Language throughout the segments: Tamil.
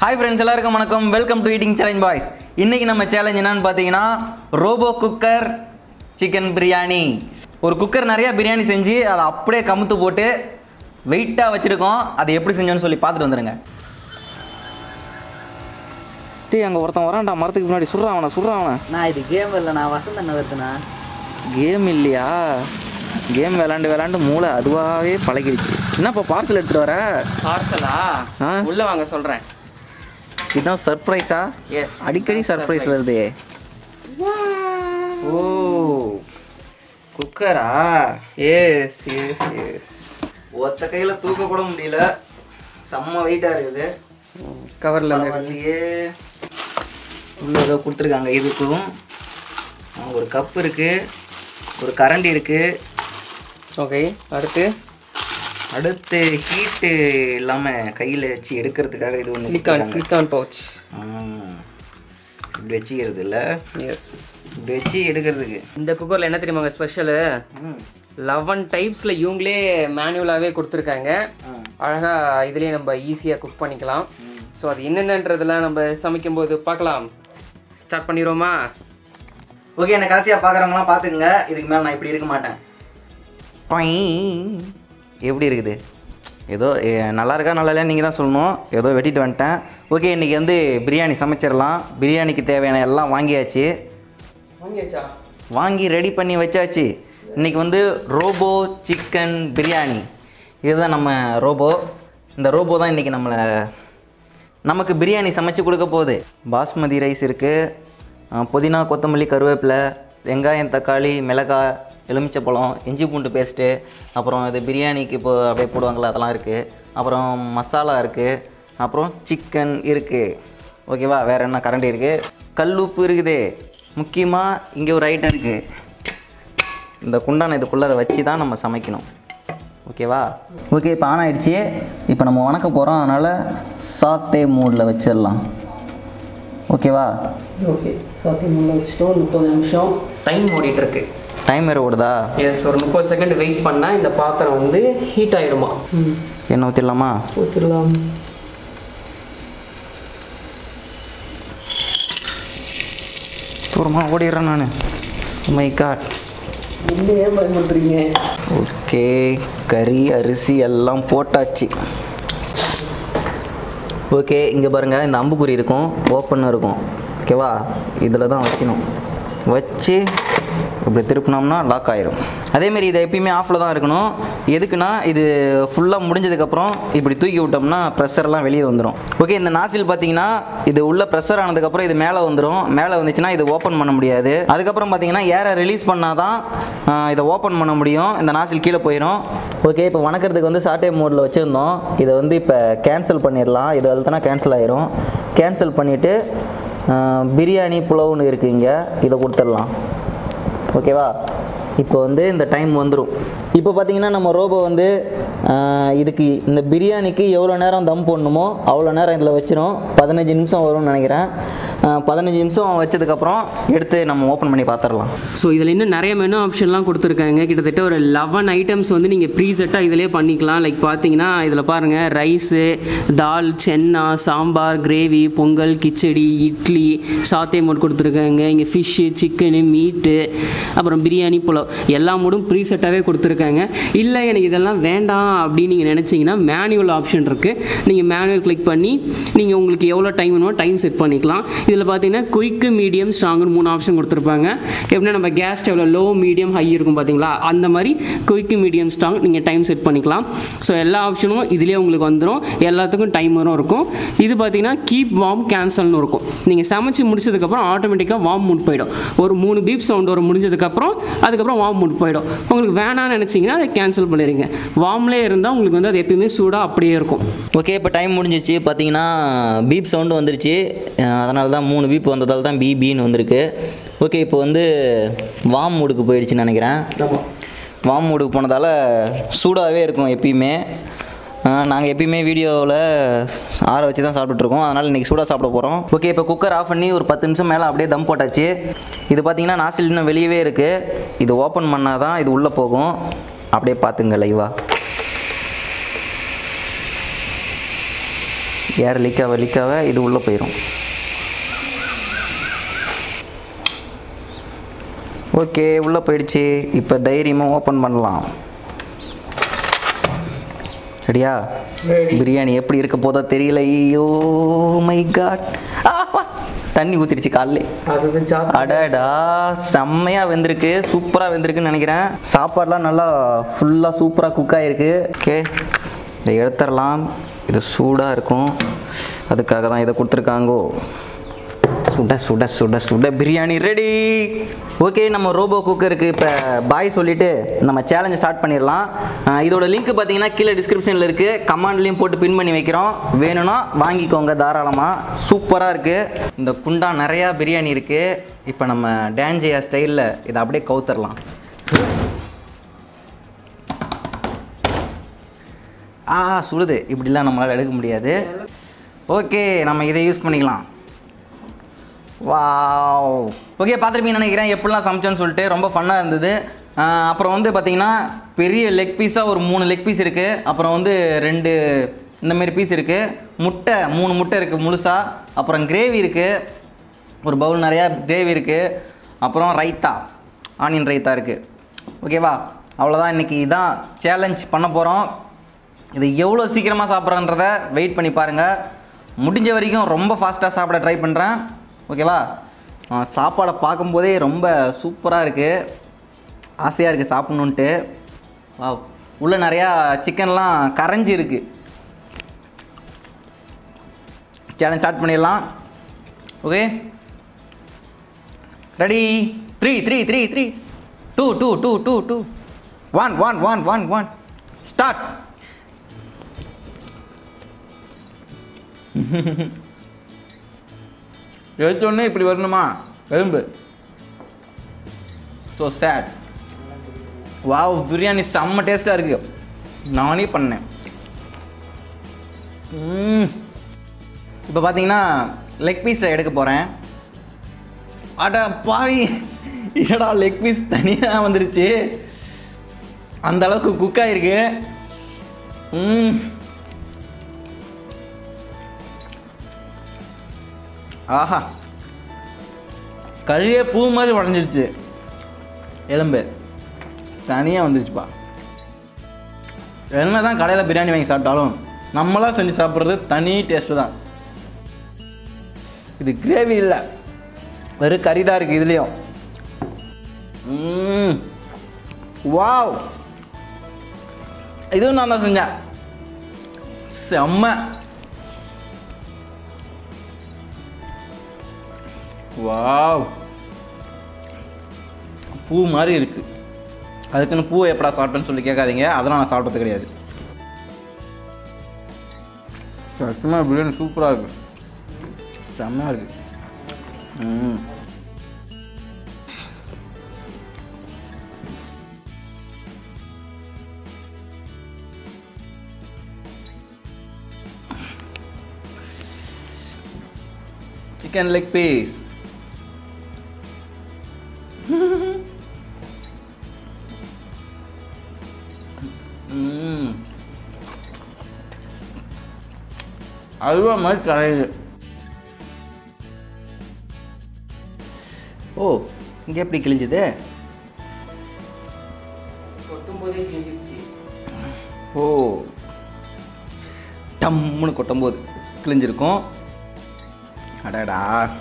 ஹாய் ஃப்ரெண்ட்ஸ் எல்லாருக்கும் வணக்கம் welcome to eating challenge boys இன்னைக்கு நம்ம சேலஞ்ச் என்னன்னு பார்த்தீங்கன்னா ரோபோ குக்கர் சிக்கன் பிரியாணி ஒரு குக்கர் நிறைய பிரியாணி செஞ்சு அதை அப்படியே கமுத்து போட்டு வெயிட்டாக வச்சுருக்கோம் அதை எப்படி செஞ்சோன்னு சொல்லி பார்த்துட்டு வந்துடுங்க டீ அங்கே ஒருத்தன் வரான்டா மரத்துக்கு முன்னாடி சுடுறான் அவனை சுடுறான் அவனை நான் இது கேம் இல்லை நான் வசந்த் வருதுண்ணா கேம் இல்லையா கேம் விளாண்டு விளாண்டு மூளை அதுவாகவே பழகிடுச்சு என்னப்பா பார்சல் எடுத்துகிட்டு வர பார்சலா ஆ? உள்ள வாங்க சொல்றேன் இதுதான் சர்ப்ரைஸா எஸ் அடிக்கடி சர்ப்ரைஸ் வருது ஓ குக்கரா எஸ் எஸ் எஸ் ஒத்த கையில் தூக்க கூட முடியல செம்ம வெயிட்டாக இருக்குது கவர்ல பரவாயில்லையே உள்ள ஏதோ கொடுத்துருக்காங்க இதுக்கும் ஆ, ஒரு கப் இருக்கு ஒரு கரண்டி இருக்கு ஓகே அடுத்து அடுத்து ஹீட்டு இல்லாமல் கையில் வச்சு எடுக்கிறதுக்காக இது ஒன்று சிலிக்கான் சிலிக்கான் பவுச் இப்படி வச்சுக்கிறது இல்லை எஸ் இப்படி வச்சு எடுக்கிறதுக்கு இந்த குக்கரில் என்ன தெரியுமாங்க ஸ்பெஷலு ம் லெவன் டைப்ஸில் இவங்களே மேனுவலாகவே கொடுத்துருக்காங்க அழகாக இதுலேயே நம்ம ஈஸியாக குக் பண்ணிக்கலாம் ஸோ அது என்னென்னன்றதெல்லாம் நம்ம சமைக்கும்போது பார்க்கலாம் ஸ்டார்ட் பண்ணிடுவோமா ஓகே என்ன கடைசியாக பார்க்குறவங்களாம் பார்த்துக்குங்க இதுக்கு மேலே நான் இப்படி இருக்க மாட்டேன் பை எப்படி இருக்குது ஏதோ ஏ, நல்லா இருக்கா நல்லா இல்லையா நீங்கள் தான் சொல்லணும் ஏதோ வெட்டிட்டு வந்துட்டேன் ஓகே இன்றைக்கி வந்து பிரியாணி சமைச்சிடலாம் பிரியாணிக்கு தேவையான எல்லாம் வாங்கியாச்சு வாங்கியாச்சா வாங்கி ரெடி பண்ணி வச்சாச்சு இன்றைக்கி வந்து ரோபோ சிக்கன் பிரியாணி இதுதான் நம்ம ரோபோ இந்த ரோபோ தான் இன்றைக்கி நம்மளை நமக்கு பிரியாணி சமைச்சு கொடுக்க போகுது பாஸ்மதி ரைஸ் இருக்குது புதினா கொத்தமல்லி கருவேப்பிலை வெங்காயம் தக்காளி மிளகாய் எலுமிச்சப்பழம் இஞ்சி பூண்டு பேஸ்ட்டு அப்புறம் இது பிரியாணிக்கு இப்போ அப்படியே போடுவாங்களா அதெல்லாம் இருக்குது அப்புறம் மசாலா இருக்குது அப்புறம் சிக்கன் இருக்குது ஓகேவா வேறு என்ன கரண்டி இருக்குது கல்லுப்பு இருக்குது முக்கியமாக இங்கே ஒரு ஐட்டம் இருக்குது இந்த குண்டான இதுக்குள்ளார வச்சு தான் நம்ம சமைக்கணும் ஓகேவா ஓகே இப்போ ஆன் ஆயிடுச்சு இப்போ நம்ம வணக்க போகிறோம் அதனால் சாத்தே மூடில் வச்சிடலாம் ஓகேவா ஓகே சாத்தியம் வச்சுட்டோம் முப்பது நிமிஷம் டைம் ஓடிட்டு இருக்கு டைம் வேறு ஓடுதா எஸ் ஒரு முப்பது செகண்ட் வெயிட் பண்ணால் இந்த பாத்திரம் வந்து ஹீட் ஆயிடுமா எண்ணெய் ஊற்றிடலாமா ஊற்றிடலாம் தூரமாக ஓடிடுறேன் நான் மை காட் இல்லையே பயன்படுத்துறீங்க ஓகே கறி அரிசி எல்லாம் போட்டாச்சு ஓகே இங்கே பாருங்கள் இந்த அம்புக்குறி இருக்கும் ஓப்பன் இருக்கும் ஓகேவா இதில் தான் வைக்கணும் வச்சு இப்படி திருப்பினோம்னா லாக் ஆயிரும் அதேமாரி இதை எப்பயுமே ஆஃபில் தான் இருக்கணும் எதுக்குன்னா இது ஃபுல்லாக முடிஞ்சதுக்கப்புறம் இப்படி தூக்கி விட்டோம்னா ப்ரெஷர்லாம் வெளியே வந்துடும் ஓகே இந்த நாசில் பார்த்தீங்கன்னா இது உள்ள ப்ரெஷர் ஆனதுக்கப்புறம் இது மேலே வந்துடும் மேலே வந்துச்சுன்னா இது ஓப்பன் பண்ண முடியாது அதுக்கப்புறம் பார்த்தீங்கன்னா ஏரை ரிலீஸ் பண்ணால் தான் ஆஹ், இதை ஓப்பன் பண்ண முடியும் இந்த நாசில் கீழே போயிடும் ஓகே இப்போ வணக்கறதுக்கு வந்து சாட்டே மோடில் வச்சுருந்தோம் இதை வந்து இப்போ கேன்சல் பண்ணிடலாம் இது அழுத்தினா கேன்சல் ஆயிரும் கேன்சல் பண்ணிவிட்டு பிரியாணி புலவுன்னு இருக்குது இங்கே இதை கொடுத்துடலாம் ஓகேவா இப்போ வந்து இந்த டைம் வந்துடும் இப்போ பார்த்தீங்கன்னா நம்ம ரோபோ வந்து ஆஹ், இதுக்கு இந்த பிரியாணிக்கு எவ்வளோ நேரம் தம் போடணுமோ அவ்வளோ நேரம் இதில் வச்சிரும் பதினஞ்சு நிமிஷம் வரும்னு நினைக்கிறேன் ஆஹ், பதினஞ்சு நிமிஷம் வச்சதுக்கப்புறம் எடுத்து நம்ம ஓப்பன் பண்ணி பார்த்துடலாம் ஸோ இதில் இன்னும் நிறைய மெனு ஆப்ஷன்லாம் கொடுத்துருக்காங்க கிட்டத்தட்ட ஒரு லெவன் ஐட்டம்ஸ் வந்து நீங்கள் ப்ரீசெட்டாக இதிலே பண்ணிக்கலாம் லைக் பார்த்தீங்கன்னா இதில் பாருங்கள் ரைஸு தால் சென்னா சாம்பார் கிரேவி பொங்கல் கிச்சடி இட்லி சாத்தே மோட் கொடுத்துருக்காங்க இங்கே ஃபிஷ்ஷு சிக்கனு மீட்டு அப்புறம் பிரியாணி புலாவ் எல்லா மூடும் ப்ரீசெட்டாகவே கொடுத்துருக்காங்க இல்லை எனக்கு இதெல்லாம் வேண்டாம் அப்படின்னு நீங்கள் நினச்சிங்கன்னா மேனுவல் ஆப்ஷன் இருக்குது நீங்கள் மேனுவல் கிளிக் பண்ணி நீங்கள் உங்களுக்கு எவ்வளோ டைம் வேணுமோ டைம் செட் பண்ணிக்கலாம் இதில் பார்த்தீங்கன்னா குயிக்கு மீடியம் ஸ்ட்ராங்குன்னு மூணு ஆப்ஷன் கொடுத்துருப்பாங்க எப்படின்னா நம்ம கேஸ் ஸ்டவ்வில் லோ மீடியம் ஹை இருக்கும் பார்த்தீங்களா அந்த மாதிரி குயிக்கு மீடியம் ஸ்ட்ராங் நீங்கள் டைம் செட் பண்ணிக்கலாம் ஸோ எல்லா ஆப்ஷனும் இதுலேயே உங்களுக்கு வந்துடும் எல்லாத்துக்கும் டைமரும் இருக்கும் இது பார்த்தீங்கன்னா கீப் வார்ம் கேன்சல்னு இருக்கும் நீங்கள் சமைச்சு முடிச்சதுக்கப்புறம் ஆட்டோமேட்டிக்காக வார்ம் மூட் போயிடும் ஒரு மூணு பீப் சவுண்ட் வரும் முடிஞ்சதுக்கப்புறம் அதுக்கப்புறம் வார்ம் மூட் போயிடும் உங்களுக்கு வேணாம்னு நினச்சிங்கன்னா அதை கேன்சல் பண்ணிடுங்க வார்ம்லேயே இருந்தால் உங்களுக்கு வந்து அது எப்பயுமே சூடாக அப்படியே இருக்கும் ஓகே இப்போ டைம் முடிஞ்சிச்சு பார்த்தீங்கன்னா பீப் சவுண்டு வந்துருச்சு அதனால தான் மூணு பீப் வந்ததால் தான் பிபின்னு வந்திருக்கு ஓகே இப்போ வந்து வாம் மூடுக்கு போயிடுச்சுன்னு நினைக்கிறேன் வாம் மூடுக்கு போனதால் சூடாகவே இருக்கும் எப்பயுமே நாங்கள் எப்பயுமே வீடியோவில் ஆற வச்சு தான் சாப்பிட்டுட்ருக்கோம் அதனால் இன்றைக்கி சூடாக சாப்பிட போகிறோம் ஓகே இப்போ குக்கர் ஆஃப் பண்ணி ஒரு பத்து நிமிஷம் மேலே அப்படியே தம் போட்டாச்சு இது பார்த்தீங்கன்னா நாசில் இன்னும் வெளியவே இருக்குது இது ஓப்பன் பண்ணால் தான் இது உள்ளே போகும் அப்படியே பார்த்துங்க லைவாக ஏர் லீக்காக லீக்காக இது உள்ளே போயிடும் ஓகே உள்ளே போயிடுச்சு இப்போ தைரியமாக ஓப்பன் பண்ணலாம் ரெடியா பிரியாணி எப்படி இருக்க போதோ தெரியல ஐயோ மை காட் தண்ணி ஊற்றிடுச்சு காலைல அது அடடா செம்மையாக வெந்திருக்கு சூப்பராக வெந்திருக்குன்னு நினைக்கிறேன் சாப்பாடுலாம் நல்லா ஃபுல்லாக சூப்பராக குக் ஆகிருக்கு ஓகே இதை எடுத்துடலாம் இது சூடாக இருக்கும் அதுக்காக தான் இதை கொடுத்துருக்காங்கோ சுட சுட சுட சுட பிரியாணி ரெடி ஓகே நம்ம ரோபோ குக்கருக்கு இப்போ பாய் சொல்லிவிட்டு நம்ம சேலஞ்சை ஸ்டார்ட் பண்ணிடலாம் அஹ் இதோட லிங்க் பார்த்தீங்கன்னா கீழே டிஸ்கிரிப்ஷனில் இருக்குது கமாண்ட்லேயும் போட்டு பின் பண்ணி வைக்கிறோம் வேணும்னா வாங்கிக்கோங்க தாராளமாக சூப்பராக இருக்குது இந்த குண்டா நிறையா பிரியாணி இருக்குது இப்போ நம்ம டேஞ்சையா ஸ்டைலில் இதை அப்படியே கவுத்தரலாம் ஆ சுடுது இப்படிலாம் நம்மளால் எடுக்க முடியாது ஓகே நம்ம இதை யூஸ் பண்ணிக்கலாம் வாவ் ஓகே பார்த்துருப்பீங்கன்னு நினைக்கிறேன் எப்படிலாம் சமைச்சோன்னு சொல்லிட்டு ரொம்ப ஃபன்னாக இருந்தது ஆஹ் அப்புறம் வந்து பார்த்தீங்கன்னா பெரிய லெக் பீஸாக ஒரு மூணு லெக் பீஸ் இருக்குது அப்புறம் வந்து ரெண்டு இந்த மாதிரி பீஸ் இருக்குது முட்டை மூணு முட்டை இருக்குது முழுசாக அப்புறம் கிரேவி இருக்குது ஒரு பவுல் நிறையா கிரேவி இருக்குது அப்புறம் ரைத்தா ஆனியன் ரைத்தா இருக்குது ஓகேவா அவ்வளோதான் இன்றைக்கி இதான் சேலஞ்ச் பண்ண போகிறோம் இது எவ்வளோ சீக்கிரமாக சாப்பிட்றன்றத வெயிட் பண்ணி பாருங்கள் முடிஞ்ச வரைக்கும் ரொம்ப ஃபாஸ்ட்டாக சாப்பிட ட்ரை பண்ணுறேன் ஓகேவா ஆ, சாப்பாடை பார்க்கும்போதே ரொம்ப சூப்பராக இருக்குது ஆசையாக இருக்குது சாப்பிட்ணுன்ட்டு வா உள்ளே நிறையா சிக்கன்லாம் கரைஞ்சி இருக்குது சேலஞ்ச் ஸ்டார்ட் பண்ணிடலாம் okay ready three three three three two two two two two one one one one one start எடுத்தோடனே இப்படி வரணுமா எலும்பு ஸோ சேட் வாவ் பிரியாணி செம்ம டேஸ்ட்டாக இருக்கு நானே பண்ணேன் இப்போ பார்த்தீங்கன்னா லெக் பீஸை எடுக்க போகிறேன் அட பாவி என்னடா லெக் பீஸ் தனியாக வந்துருச்சு அந்த அளவுக்கு குக் ஆகிருக்கு ம் ஆஹா கழியே பூ மாதிரி உடஞ்சிருச்சு எலும்பு தனியாக வந்துருச்சுப்பா என்ன தான் கடையில் பிரியாணி வாங்கி சாப்பிட்டாலும் நம்மளா செஞ்சு சாப்பிட்றது தனி டேஸ்ட்டு தான் இது கிரேவி இல்லை வெறும் கறி தான் இருக்குது இதுலேயும் ம் வாவ் இதுவும் நான் தான் செஞ்சேன் செம்ம வாவ் பூ மாதிரி இருக்கு அதுக்குன்னு பூவை எப்படா சாப்பிட்டேன்னு சொல்லி கேட்காதீங்க அதெல்லாம் நான் சாப்பிட்டது கிடையாது சத்தியமாக பிரியாணி சூப்பராக இருக்கு செம்மையாக இருக்கு ம் சிக்கன் லெக் பீஸ் ம் அல்வா மாதிரி கரையுது ஓ இங்கே எப்படி கிழிஞ்சுது கொட்டும் போதே கிழிஞ்சிருச்சு ஓ டம்முன்னு கொட்டும்போது கிழிஞ்சிருக்கும் அடடா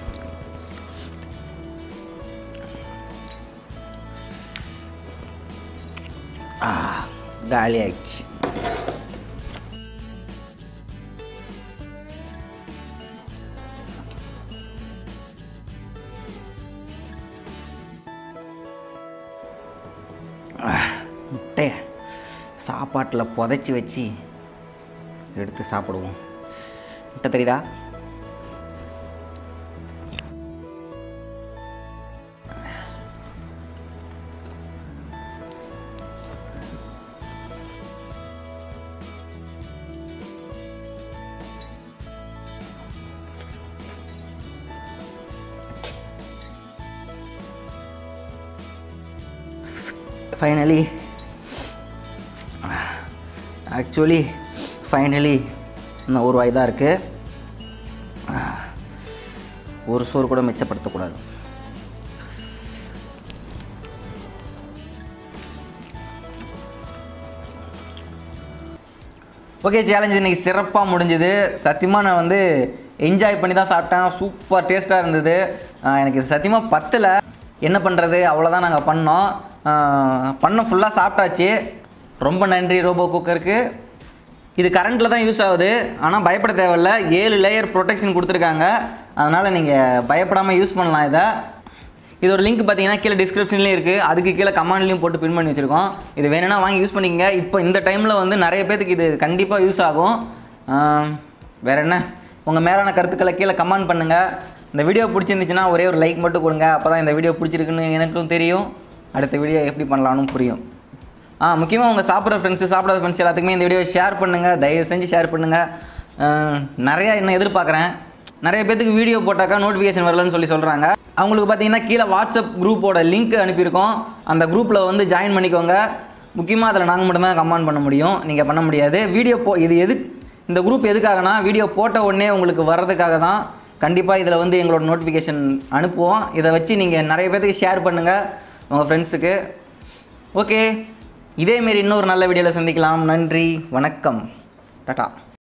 ஆ காலி ஆயிடுச்சு முட்டையை சாப்பாட்டில் புதைச்சி வச்சு எடுத்து சாப்பிடுவோம் முட்டை தெரியுதா ஃபைனலி ஆக்சுவலி ஃபைனலி இன்னும் ஒரு வாய் தான் இருக்குது ஒரு சோறு கூட மிச்சப்படுத்தக்கூடாது ஓகே சேலஞ்ச் இன்னைக்கு சிறப்பாக முடிஞ்சுது சத்தியமாக நான் வந்து என்ஜாய் பண்ணி தான் சாப்பிட்டேன் சூப்பர் டேஸ்ட்டாக இருந்தது ஆஹ் எனக்கு இது சத்தியமாக பத்தில் என்ன பண்ணுறது அவ்வளோதான் நாங்கள் பண்ணோம் ஆஹ் பண்ண ஃபுல்லாக சாப்பிட்டாச்சு ரொம்ப நன்றி ரோபோ குக்கருக்கு இது கரண்ட்டில் தான் யூஸ் ஆகுது ஆனால் பயப்பட தேவையில்ல ஏழு லேயர் ப்ரொடெக்ஷன் கொடுத்துருக்காங்க அதனால் நீங்கள் பயப்படாமல் யூஸ் பண்ணலாம் இதை இதோட லிங்க் பார்த்தீங்கன்னா கீழே டிஸ்கிரிப்ஷன்லேயும் இருக்குது அதுக்கு கீழே கமெண்ட்லேயும் போட்டு பின் பண்ணி வச்சுருக்கோம் இது வேணும்னா வாங்கி யூஸ் பண்ணிக்கங்க இப்போ இந்த டைமில் வந்து நிறைய பேத்துக்கு இது கண்டிப்பாக யூஸ் ஆகும் ஆம், வேற என்ன உங்கள் மேலான கருத்துக்களை கீழே கமெண்ட் பண்ணுங்கள் இந்த வீடியோ பிடிச்சிருந்துச்சுன்னா ஒரே ஒரு லைக் மட்டும் கொடுங்க அப்போ தான் இந்த வீடியோ பிடிச்சிருக்குன்னு எனக்கும் தெரியும் அடுத்த வீடியோ எப்படி பண்ணலாம்னு புரியும் ஆ முக்கியமாக உங்கள் சாப்பிட்ற ஃப்ரெண்ட்ஸு சாப்பிடாத ஃப்ரெண்ட்ஸ் எல்லாத்துக்குமே இந்த வீடியோ ஷேர் பண்ணுங்கள் தயவு செஞ்சு ஷேர் பண்ணுங்கள் நிறையா இன்னும் எதிர்பார்க்குறேன் நிறைய பேத்துக்கு வீடியோ போட்டாக்கா நோட்டிஃபிகேஷன் வரலன்னு சொல்லி சொல்கிறாங்க அவங்களுக்கு பார்த்தீங்கன்னா கீழே வாட்ஸ்அப் குரூப்போட லிங்க் அனுப்பியிருக்கோம் அந்த குரூப்பில் வந்து ஜாயின் பண்ணிக்கோங்க முக்கியமாக அதில் நாங்கள் மட்டும்தான் கமெண்ட் பண்ண முடியும் நீங்கள் பண்ண முடியாது வீடியோ போ இது எது இந்த குரூப் எதுக்காகனா வீடியோ போட்ட உடனே உங்களுக்கு வர்றதுக்காக தான் கண்டிப்பாக இதில் வந்து எங்களோட நோட்டிஃபிகேஷன் அனுப்புவோம் இதை வச்சு நீங்கள் நிறைய பேத்துக்கு ஷேர் பண்ணுங்கள் உங்கள் ஃப்ரெண்ட்ஸுக்கு ஓகே இதேமாரி இன்னொரு நல்ல வீடியோவில் சந்திக்கலாம் நன்றி வணக்கம் டாட்டா